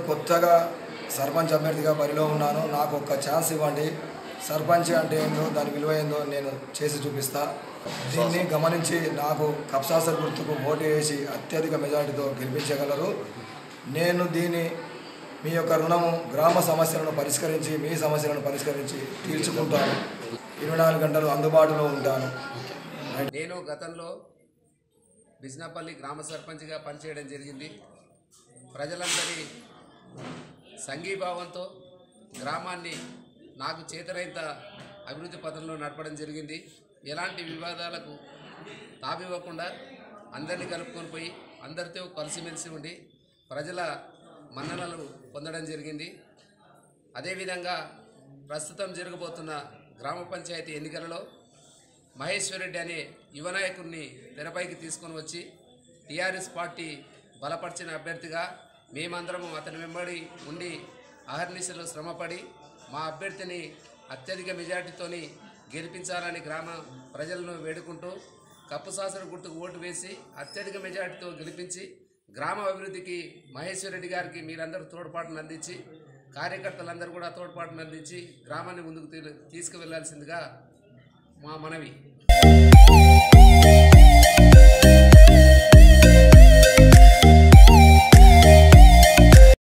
కొత్తగా సర్పంచ్ అభ్యర్థిగా బరిలో ఉన్నాను నాకు ఒక్క ఛాన్స్ ఇవ్వండి సర్పంచ్ అంటే ఏందో దాని విలువ ఏందో నేను చేసి చూపిస్తా దీన్ని గమనించి నాకు కప్సాసర్ గుర్తుకు ఓటు వేసి అత్యధిక మెజారిటీతో గెలిపించగలరు నేను దీన్ని మీ యొక్క రుణము గ్రామ సమస్యలను పరిష్కరించి మీ సమస్యలను పరిష్కరించి తీర్చుకుంటాను ఇరవై నాలుగు గంటలు అందుబాటులో ఉంటాను నేను గతంలో బిజ్నాపల్లి గ్రామ సర్పంచ్గా పనిచేయడం జరిగింది ప్రజలందరి సంఘీభావంతో గ్రామాన్ని నాకు చేతనైత అభివృద్ధి పథంలో నడపడం జరిగింది ఎలాంటి వివాదాలకు తావివ్వకుండా అందరినీ కలుపుకొని పోయి అందరితో కలిసిమెలిసి ఉండి ప్రజల మన్ననలు పొందడం జరిగింది అదేవిధంగా ప్రస్తుతం జరగబోతున్న గ్రామ పంచాయతీ ఎన్నికలలో మహేశ్వర్ రెడ్డి అనే యువ నాయకుడిని తెరపైకి తీసుకొని వచ్చి టీఆర్ఎస్ పార్టీ బలపరిచిన అభ్యర్థిగా మేమందరము అతని వెంబడి ఉండి అహర్నిశలో శ్రమపడి మా అభ్యర్థిని అత్యధిక మెజార్టీతోని గెలిపించాలని గ్రామ ప్రజలను వేడుకుంటూ కప్పు శాసన గుర్తుకు ఓటు వేసి అత్యధిక మెజార్టీతో గెలిపించి గ్రామ అభివృద్ధికి మహేశ్వర్ రెడ్డి గారికి మీరందరూ తోడ్పాటును అందించి కార్యకర్తలందరూ కూడా తోడ్పాటును అందించి గ్రామాన్ని ముందుకు తీ- తీసుకువెళ్లాల్సిందిగా మా మనవి